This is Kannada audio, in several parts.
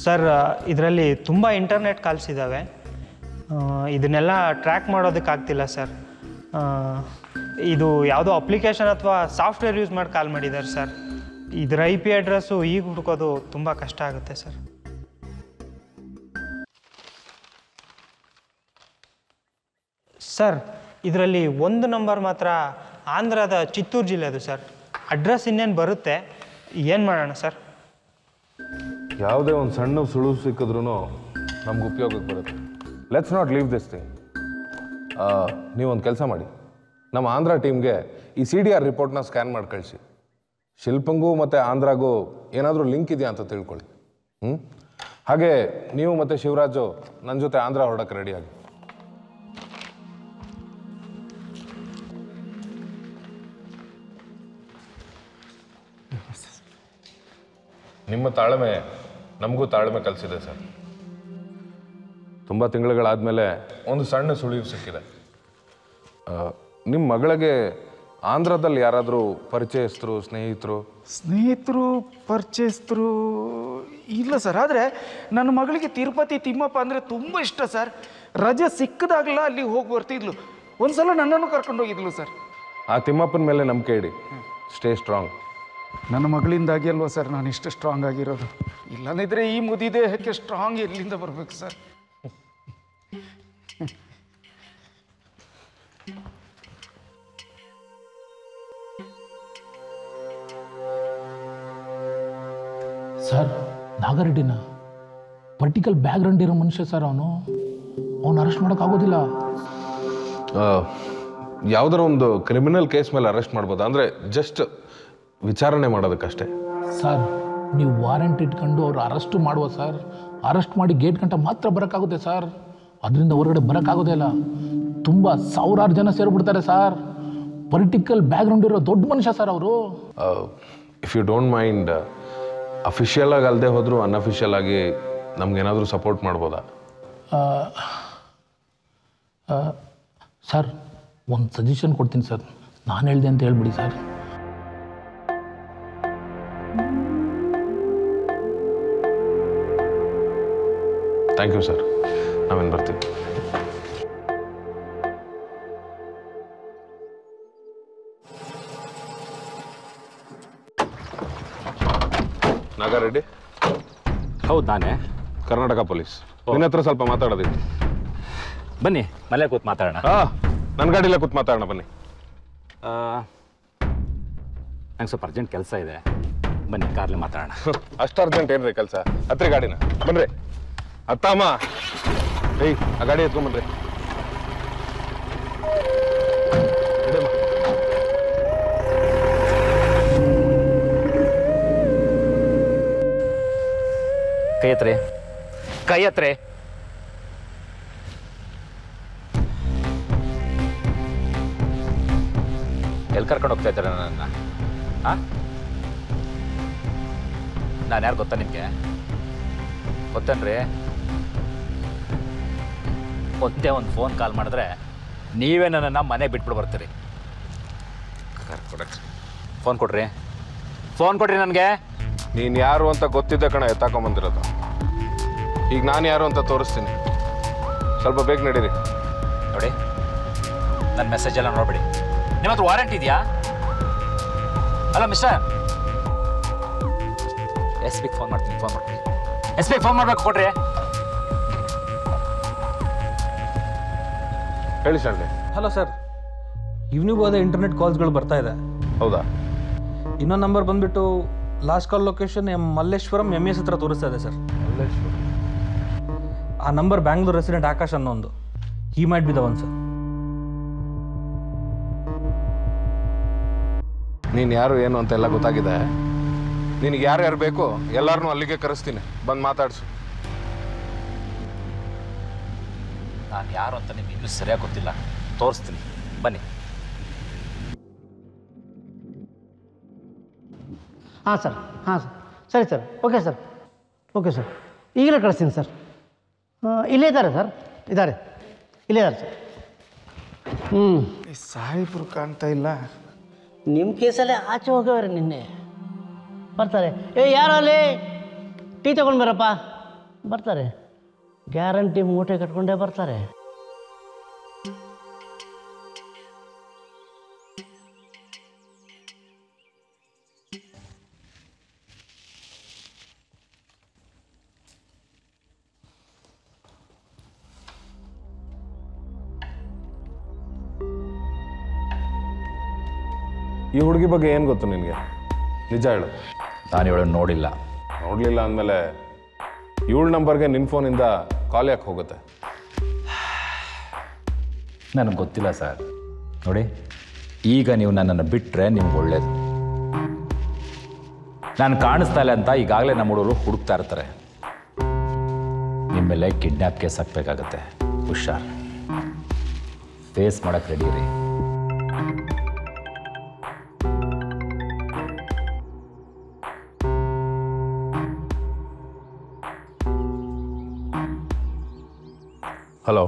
ಸರ್ ಇದರಲ್ಲಿ ತುಂಬ ಇಂಟರ್ನೆಟ್ ಕಾಲ್ಸ್ ಇದ್ದಾವೆ ಆ, ಇದನ್ನೆಲ್ಲ ಟ್ರ್ಯಾಕ್ ಮಾಡೋದಕ್ಕಾಗ್ತಿಲ್ಲ ಸರ್ ಆ, ಇದು ಯಾವುದೋ ಅಪ್ಲಿಕೇಶನ್ ಅಥವಾ ಸಾಫ್ಟ್ವೇರ್ ಯೂಸ್ ಮಾಡಿ ಕಾಲ್ ಮಾಡಿದ್ದಾರೆ ಸರ್ ಇದರ ಐ ಪಿ ಅಡ್ರೆಸ್ಸು ಈಗ ಹುಡ್ಕೋದು ತುಂಬ ಕಷ್ಟ ಆಗುತ್ತೆ ಸರ್ ಸರ್ ಇದರಲ್ಲಿ ಒಂದು ನಂಬರ್ ಮಾತ್ರ ಆಂಧ್ರದ ಚಿತ್ತೂರು ಜಿಲ್ಲೆದು ಸರ್ ಅಡ್ರೆಸ್ ಇನ್ನೇನು ಬರುತ್ತೆ ಏನು ಮಾಡೋಣ ಸರ್ ಯಾವುದೇ ಒಂದು ಸಣ್ಣ ಸುಳುವು ಸಿಕ್ಕಿದ್ರೂ ನಮ್ಗೆ ಉಪಯೋಗಕ್ಕೆ ಬರುತ್ತೆ let's not leave this thing ನೀವೊಂದು ಕೆಲಸ ಮಾಡಿ ನಮ್ಮ ಆಂಧ್ರ ಟೀಮ್ಗೆ ಈ ಸಿ ಡಿ ಆರ್ ರಿಪೋರ್ಟ್ನ ಸ್ಕ್ಯಾನ್ ಮಾಡಿ ಕಳಿಸಿ ಶಿಲ್ಪಂಗೂ ಮತ್ತು ಆಂಧ್ರಾಗೂ ಏನಾದರೂ ಲಿಂಕ್ ಇದೆಯಾ ಅಂತ ತಿಳ್ಕೊಳ್ಳಿ ಹ್ಞೂ ಹಾಗೆ ನೀವು ಮತ್ತು ಶಿವರಾಜು ನನ್ನ ಜೊತೆ ಆಂಧ್ರ ಹೊರಡಕ್ಕೆ ರೆಡಿಯಾಗಿ ನಿಮ್ಮ ತಾಳ್ಮೆ ನಮಗೂ ತಾಳ್ಮೆ ಕಲಿಸಿದೆ ಸರ್ ತುಂಬ ತಿಂಗಳುಗಳಾದಮೇಲೆ ಒಂದು ಸಣ್ಣ ಸುಳಿವು ಸಿಕ್ಕಿದೆ ಆ, ನಿಮ್ಮ ಮಗಳಿಗೆ ಆಂಧ್ರದಲ್ಲಿ ಯಾರಾದರೂ ಪರಿಚಯಸ್ಥರು ಸ್ನೇಹಿತರು ಸ್ನೇಹಿತರು ಪರಿಚಯಸ್ಥರು ಇಲ್ಲ ಸರ್ ಆದರೆ ನನ್ನ ಮಗಳಿಗೆ ತಿರುಪತಿ ತಿಮ್ಮಪ್ಪ ಅಂದರೆ ತುಂಬ ಇಷ್ಟ ಸರ್ ರಜೆ ಸಿಕ್ಕದಾಗಲ ಅಲ್ಲಿ ಹೋಗಿ ಬರ್ತಿದ್ಲು ಒಂದ್ಸಲ ನನ್ನನ್ನು ಕರ್ಕೊಂಡು ಹೋಗಿದ್ಲು ಸರ್ ಆ ತಿಮ್ಮಪ್ಪನ ಮೇಲೆ ನಂಬಿಕೆ ಇಡಿ ಸ್ಟೇ ಸ್ಟ್ರಾಂಗ್ ನನ್ನ ಮಗಳಿಂದಾಗಿ ಅಲ್ವಾ ಸರ್ ನಾನು ಇಷ್ಟು ಸ್ಟ್ರಾಂಗ್ ಆಗಿರೋದು ಇಲ್ಲದಿದ್ದರೆ ಈ ಮುದಿದೆ ಯಾಕೆ ಸ್ಟ್ರಾಂಗ್ ಎಲ್ಲಿಂದ ಬರ್ಬೇಕು ಸರ್ ಸರ್ ನಾಗರೆಡ್ಡಿನ ಪರ್ಟಿಕಲ್ ಬ್ಯಾಕ್ಗ್ರೌಂಡ್ ಇರೋ ಮನುಷ್ಯ ಸರ್ ಅವನು ಅವನು ಅರೆಸ್ಟ್ ಮಾಡೋಕ್ಕಾಗೋದಿಲ್ಲ ಯಾವುದರ ಒಂದು ಕ್ರಿಮಿನಲ್ ಕೇಸ್ ಮೇಲೆ ಅರೆಸ್ಟ್ ಮಾಡ್ಬೋದು ಅಂದರೆ ಜಸ್ಟ್ ವಿಚಾರಣೆ ಮಾಡೋದಕ್ಕಷ್ಟೇ ಸರ್ ನೀವು ವಾರೆಂಟ್ ಇಟ್ಕೊಂಡು ಅವ್ರು ಅರೆಸ್ಟು ಮಾಡುವ ಸರ್ ಅರೆಸ್ಟ್ ಮಾಡಿ ಗೇಟ್ ಗಂಟ ಮಾತ್ರ ಬರೋಕ್ಕಾಗುತ್ತೆ ಸರ್ ಅದರಿಂದ ಹೊರಗಡೆ ಬರೋಕ್ಕಾಗೋದೇ ಇಲ್ಲ ತುಂಬ ಸಾವಿರಾರು ಜನ ಸೇರಿಬಿಡ್ತಾರೆ ಸರ್ ಪೊಲಿಟಿಕಲ್ ಬ್ಯಾಕ್ಗ್ರೌಂಡ್ ಇರೋ ದೊಡ್ಡ ಮನುಷ್ಯ ಸರ್ ಅವರು if you don't mind official ಆಗಿ ಅಲ್ಲದೆ ಹೋದರೂ ಅನ್ಅಫಿಷಿಯಲ್ ಆಗಿ ನಮ್ಗೇನಾದರೂ ಸಪೋರ್ಟ್ ಮಾಡ್ಬೋದಾ ಸರ್ ಒಂದು ಸಜೆಷನ್ ಕೊಡ್ತೀನಿ ಸರ್ ನಾನು ಹೇಳಿದೆ ಅಂತ ಹೇಳ್ಬಿಡಿ ಸರ್ ಥ್ಯಾಂಕ್ ಯು ಸರ್ ನಾವೇನು ಬರ್ತೀವಿ ನಾಗಾರೆಡ್ಡಿ ಹೌದು ನಾನೇ ಕರ್ನಾಟಕ ಪೊಲೀಸ್ ನಿನ್ನ ಹತ್ರ ಸ್ವಲ್ಪ ಮಾತಾಡೋದಿತ್ತು ಬನ್ನಿ ಮನೆ ಕೂತ್ ಮಾತಾಡೋಣ ಹಾ ನನ್ನ ಗಾಡಿಲೇ ಕೂತ್ ಮಾತಾಡೋಣ ಬನ್ನಿ ನಂಗೆ ಸ್ವಲ್ಪ ಅರ್ಜೆಂಟ್ ಕೆಲಸ ಇದೆ ಬನ್ನಿ ಕಾರ್ಲಿ ಮಾತಾಡೋಣ ಅಷ್ಟು ಅರ್ಜೆಂಟ್ ಏನ್ರಿ ಕೆಲಸ ಹತ್ರಿ ಗಾಡಿನ ಬನ್ರಿ ಅತ್ತಮ್ಮ ಏಯ್ ಆ ಗಾಡಿ ಎತ್ಕೊಂಬನ್ರಿ ನಡೀಮ್ಮ. ಕೈ ಹತ್ರಿ ಕೈ ಹತ್ರಿ ಎಲ್ಲಿ ಕರ್ಕೊಂಡು ಹೋಗ್ತಾ ಇದ್ದಾರೆ ನನ್ನ ಹಾಂ ನಾನು ಯಾರು ಗೊತ್ತಾ ನಿಮಗೆ ಗೊತ್ತೇನ್ರಿ ಒಂದೇ ಒಂದು ಫೋನ್ ಕಾಲ್ ಮಾಡಿದ್ರೆ ನೀವೇ ನನ್ನನ್ನು ಮನೆ ಬಿಟ್ಬಿಟ್ಟು ಬರ್ತೀರಿ ಫೋನ್ ಕೊಡ್ರಿ ಫೋನ್ ಕೊಡ್ರಿ ನನಗೆ ನೀನ್ ಯಾರು ಅಂತ ಗೊತ್ತಿದ್ದ ಕಣ ಎತ್ತಾಕೊಂಬಂದಿರೋದು ಈಗ ನಾನು ಯಾರು ಅಂತ ತೋರಿಸ್ತೀನಿ ಸ್ವಲ್ಪ ಬೇಗ ನಡೀರಿ ನೋಡಿ ನನ್ನ ಮೆಸೇಜ್ ಎಲ್ಲ ನೋಡ್ಬಿಡಿ ನಿಮ್ಮ ಹತ್ರ ವಾರಂಟ್ ಇದೆಯಾ ಅಲ್ಲ ಮಿಸ್ಟರ್ ಎಸ್ ಬಿಗೆ ಫೋನ್ ಮಾಡ್ತೀನಿ ಫೋನ್ ಮಾಡ್ತೀನಿ ಎಸ್ ಬಿಗೆ ಫೋನ್ ಮಾಡ್ಬೇಕು ಕೊಡ್ರಿ ಹೇಳಿ ಶಾಲೆ ಹಲೋ ಸರ್ ಇವ್ನಿಗೂ ಅದೇ ಇಂಟರ್ನೆಟ್ ಕಾಲ್ಸ್ಗಳು ಬರ್ತಾ ಇದೆ ಹೌದಾ ಇನ್ನೊಂದು ನಂಬರ್ ಬಂದ್ಬಿಟ್ಟು last call location M Malleshwaram M S ಹತ್ರ ತೋರಿಸ್ತಾ ಇದೆ ಸರ್ ಆ ನಂಬರ್ ಬ್ಯಾಂಗ್ಳೂರ್ ರೆಸಿಡೆಂಟ್ ಆಕಾಶ್ ಅನ್ನೋ ಒಂದು he might be the one sir ನೀನು ಯಾರು ಏನು ಅಂತ ಎಲ್ಲ ಗೊತ್ತಾಗಿದೆ ನಿನಗೆ ಯಾರ್ಯಾರು ಬೇಕೋ ಎಲ್ಲರನ್ನೂ ಅಲ್ಲಿಗೆ ಕರೆಸ್ತೀನಿ ಬಂದು ಮಾತಾಡ್ಸು ನಾನು ಯಾರು ಅಂತ ನಿಮ್ಗೆ ಇನ್ನೂ ಸರಿಯಾಗಿ ಗೊತ್ತಿಲ್ಲ ತೋರಿಸ್ತೀನಿ ಬನ್ನಿ ಹಾಂ ಸರ್ ಹಾಂ ಸರ್ ಸರಿ sir okay sir okay sir ಈಗಲೇ ಕಳಿಸ್ತೀನಿ ಸರ್ ಆ, ಇಲ್ಲೇ ಇದ್ದಾರೆ ಸರ್ ಇದ್ದಾರೆ ಇಲ್ಲೇ ಇದ್ದಾರೆ ಸರ್ ಹ್ಞೂ ಈ ಸಾಹೇಬ್ರು ಕಾಣ್ತಾ ಇಲ್ಲ ನಿಮ್ಮ ಕೇಸಲ್ಲೇ ಆಚೆ ಹೋಗವ್ರೆ ನಿನ್ನೆ ಬರ್ತಾರೆ ಏ ಯಾರು ಅಲ್ಲಿ ಟೀ ತಗೊಂಡು ಬರಪ್ಪ ಬರ್ತಾರೆ ಗ್ಯಾರಂಟಿ ಮೂಟೆ ಕಟ್ಕೊಂಡೇ ಬರ್ತಾರೆ ಈ ಹುಡುಗಿ ಬಗ್ಗೆ ಏನು ಗೊತ್ತು ನಿನಗೆ ನಿಜ ಹೇಳು ನಾನು ಇವಳನ್ನು ನೋಡಿಲ್ಲ ನೋಡಲಿಲ್ಲ ಅಂದಮೇಲೆ ಏಳು ನಂಬರ್ಗೆ ನಿನ್ನ ಫೋನಿಂದ ಕಾಲ್ ಯಾಕೆ ಹೋಗುತ್ತೆ ನನಗೆ ಗೊತ್ತಿಲ್ಲ ಸರ್ ನೋಡಿ ಈಗ ನೀವು ನನ್ನನ್ನು ಬಿಟ್ಟರೆ ನಿಮ್ಗೆ ಒಳ್ಳೇದು ನಾನು ಕಾಣಿಸ್ತಾ ಇಲ್ಲ ಅಂತ ಈಗಾಗಲೇ ನಮ್ಮ ಹುಡುಗರು ಹುಡುಕ್ತಾ ಇರ್ತಾರೆ ನಿಮ್ಮ ಮೇಲೆ ಕಿಡ್ನ್ಯಾಪ್ ಕೇಸ್ ಹಾಕ್ಬೇಕಾಗತ್ತೆ ಹುಷಾರ್ ಫೇಸ್ ಮಾಡಕ್ಕೆ ರೆಡಿ ರೀ ಹಲೋ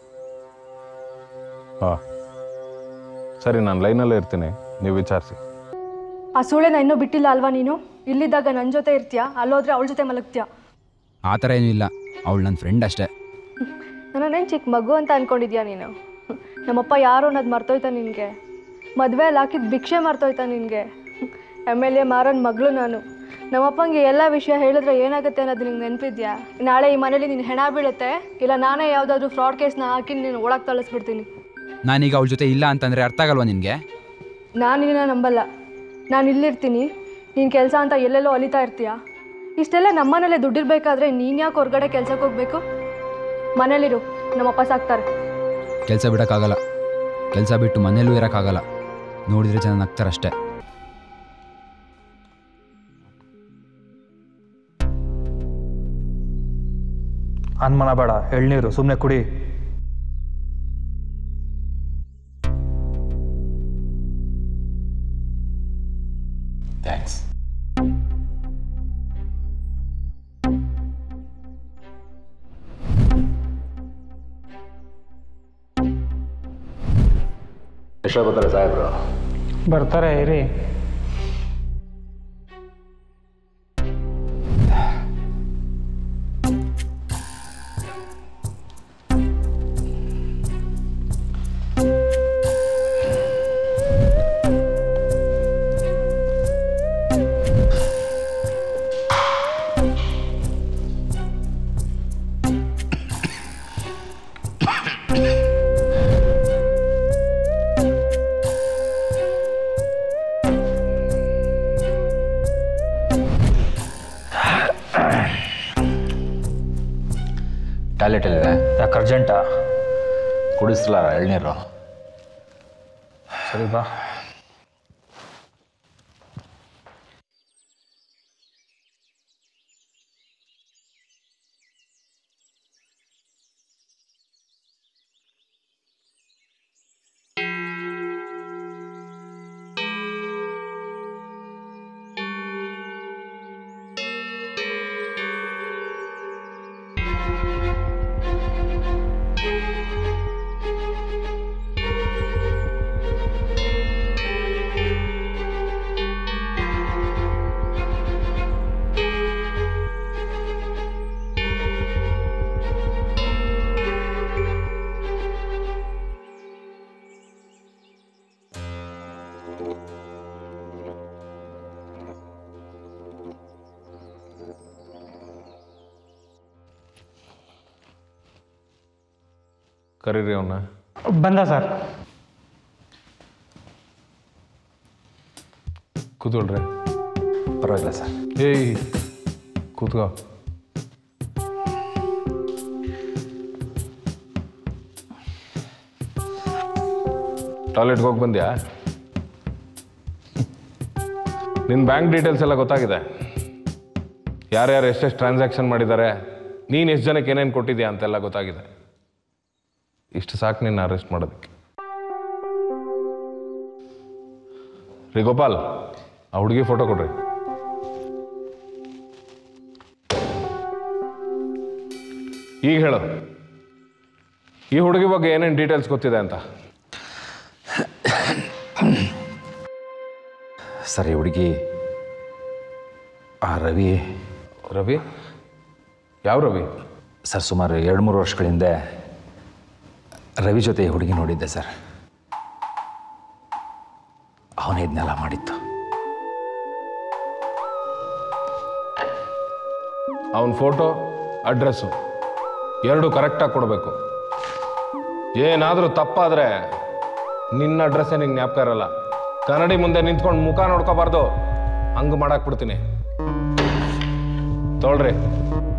ಹಾಂ ಸರಿ ನಾನು ಲೈನಲ್ಲೇ ಇರ್ತೀನಿ ನೀವು ವಿಚಾರಿಸಿ ಆ ಸೂಳೆನ ಇನ್ನೂ ಬಿಟ್ಟಿಲ್ಲ ಅಲ್ವಾ ನೀನು ಇಲ್ಲಿದ್ದಾಗ ನನ್ನ ಜೊತೆ ಇರ್ತೀಯಾ ಅಲ್ಲೋದ್ರೆ ಅವಳ ಜೊತೆ ಮಲಗ್ತೀಯಾ ಆ ಥರ ಏನೂ ಇಲ್ಲ ಅವಳು ನನ್ನ ಫ್ರೆಂಡ್ ಅಷ್ಟೇ ನನ್ನೇನು ಚಿಕ್ಕ ಮಗು ಅಂತ ಅನ್ಕೊಂಡಿದ್ಯಾ ನೀನು ನಮ್ಮಪ್ಪ ಯಾರು ಅನ್ನೋದು ಮರ್ತೋಯ್ತಾ ನಿನಗೆ ಮದುವೆ ಅಲ್ಲಿ ಹಾಕಿದ ಭಿಕ್ಷೆ ಮರ್ತೋಯ್ತಾ ನಿನಗೆ ಎಮ್ ಎಲ್ ಎ ಮಾರೋನ್ ಮಗಳು ನಾನು ನಮ್ಮಪ್ಪಂಗೆ ಎಲ್ಲ ವಿಷಯ ಹೇಳಿದ್ರೆ ಏನಾಗುತ್ತೆ ಅನ್ನೋದು ನಿಂಗೆ ನೆನಪಿದ್ಯಾ ನಾಳೆ ಈ ಮನೇಲಿ ನಿನ್ನ ಹೆಣ ಬೀಳುತ್ತೆ ಇಲ್ಲ ನಾನೇ ಯಾವುದಾದ್ರೂ ಫ್ರಾಡ್ ಕೇಸ್ನ ಹಾಕಿ ನೀನು ಒಳಗೆ ತಳಿಸ್ಬಿಡ್ತೀನಿ ನಾನೀಗ ಅವಳ ಜೊತೆ ಇಲ್ಲ ಅಂತಂದರೆ ಅರ್ಥ ಆಗಲ್ವಾ ನಿನಗೆ ನಾನು ನಿನ್ನ ನಂಬಲ್ಲ ನಾನು ಇಲ್ಲಿರ್ತೀನಿ ನೀನು ಕೆಲಸ ಅಂತ ಎಲ್ಲೆಲ್ಲೋ ಅಲಿತಾ ಇರ್ತೀಯ ಇಷ್ಟೆಲ್ಲ ನಮ್ಮನೇಲೆ ದುಡ್ಡಿರ್ಬೇಕಾದ್ರೆ ನೀನು ಯಾಕೆ ಹೊರಗಡೆ ಕೆಲ್ಸಕ್ಕೆ ಹೋಗ್ಬೇಕು ಮನೇಲಿರು ನಮ್ಮಪ್ಪ ಸಾಕ್ತಾರೆ ಕೆಲಸ ಬಿಡೋಕ್ಕಾಗಲ್ಲ ಕೆಲಸ ಬಿಟ್ಟು ಮನೇಲೂ ಇರೋಕ್ಕಾಗಲ್ಲ ನೋಡಿದರೆ ಜನ ನಗ್ತಾರಷ್ಟೇ ಅನುಮಾನ ಬೇಡ ಎಳ್ನೀರು ಸುಮ್ಮನೆ ಕುಡಿ ಥ್ಯಾಂಕ್ಸ್ ಎಷ್ಟೋ ಬರ್ತಾರೆ ಸಾಹೇಬ್ರು ಬರ್ತಾರೆ ಇರಿ ಟಾಯ್ಲೆಟ್ ಎಲ್ಲಿದೆ ಯಾಕೆ ಅರ್ಜೆಂಟಾ ಕುಡಿಸ್ಲ ಎಳ್ನೀರು ಸರಿ ಬಾ ಕರೀರಿ ಅವನ್ನ ಬಂದ ಸರ್ ಕೂತ್ಕೊಳ್ರಿ ಪರವಾಗಿಲ್ಲ ಸರ್ ಏಯ್ ಕೂತ್ಕೋ ಟಾಯ್ಲೆಟ್ಗೆ ಹೋಗಿ ಬಂದ್ಯಾ ನಿನ್ನ ಬ್ಯಾಂಕ್ ಡೀಟೇಲ್ಸ್ ಎಲ್ಲ ಗೊತ್ತಾಗಿದೆ ಯಾರ್ಯಾರು ಎಷ್ಟೆಷ್ಟು ಟ್ರಾನ್ಸಾಕ್ಷನ್ ಮಾಡಿದ್ದಾರೆ ನೀನು ಎಷ್ಟು ಜನಕ್ಕೆ ಏನೇನು ಕೊಟ್ಟಿದ್ಯಾ ಅಂತೆಲ್ಲ ಗೊತ್ತಾಗಿದೆ ಇಷ್ಟು ಸಾಕು ನಿನ್ನ ಅರೆಸ್ಟ್ ಮಾಡೋದಕ್ಕೆ ರೀ ಗೋಪಾಲ್ ಆ ಹುಡುಗಿ ಫೋಟೋ ಕೊಡ್ರಿ ಈಗ ಹೇಳು ಈ ಹುಡುಗಿ ಬಗ್ಗೆ ಏನೇನು ಡೀಟೇಲ್ಸ್ ಗೊತ್ತಿದೆ ಅಂತ ಸರ್ ಈ ಹುಡುಗಿ ಆ ರವಿ ರವಿ ಯಾವ ರವಿ ಸರ್ ಸುಮಾರು ಎರಡು ಮೂರು ವರ್ಷಗಳ ಹಿಂದೆ ರವಿ ಜೊತೆ ಈ ಹುಡುಗಿ ನೋಡಿದ್ದೆ ಸರ್ ಅವನೇ ಇದನ್ನೆಲ್ಲ ಮಾಡಿತ್ತು ಅವನ ಫೋಟೋ ಅಡ್ರೆಸ್ಸು ಎರಡು ಕರೆಕ್ಟಾಗಿ ಕೊಡಬೇಕು ಏನಾದರೂ ತಪ್ಪಾದರೆ ನಿನ್ನ ಅಡ್ರೆಸ್ಸೇ ನಿಂಗೆ ಜ್ಞಾಪಕ ಇರಲ್ಲ ಕನ್ನಡಿ ಮುಂದೆ ನಿಂತ್ಕೊಂಡು ಮುಖ ನೋಡ್ಕೋಬಾರ್ದು ಹಂಗೆ ಮಾಡಾಕ್ಬಿಡ್ತೀನಿ ತೊಳ್ರಿ